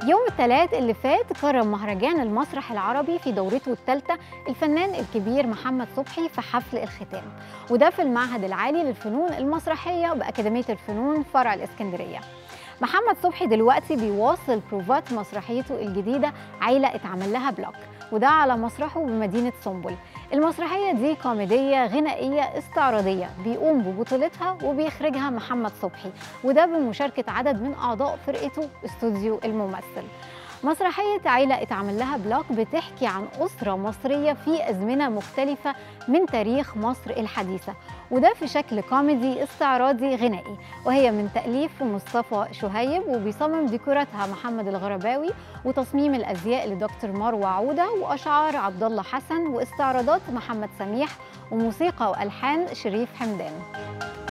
يوم الثلاث اللي فات كرم مهرجان المسرح العربي في دورته الثالثة الفنان الكبير محمد صبحي في حفل الختام وده في المعهد العالي للفنون المسرحية بأكاديمية الفنون فرع الإسكندرية محمد صبحي دلوقتي بيواصل بروفات مسرحيته الجديدة عيلة اتعمل لها بلوك وده على مسرحه بمدينة سنبل المسرحية دي كوميدية غنائية استعراضية بيقوم ببطولتها وبيخرجها محمد صبحي وده بمشاركة عدد من أعضاء فرقته استوديو الممثل مسرحية عيلة اتعمل لها بلوك بتحكي عن أسرة مصرية في أزمنة مختلفة من تاريخ مصر الحديثة وده في شكل كوميدي استعراضي غنائي وهي من تأليف مصطفى شهيب وبيصمم ديكوراتها محمد الغرباوي وتصميم الأزياء لدكتور مروة عودة وأشعار عبد الله حسن واستعراضات محمد سميح وموسيقى وألحان شريف حمدان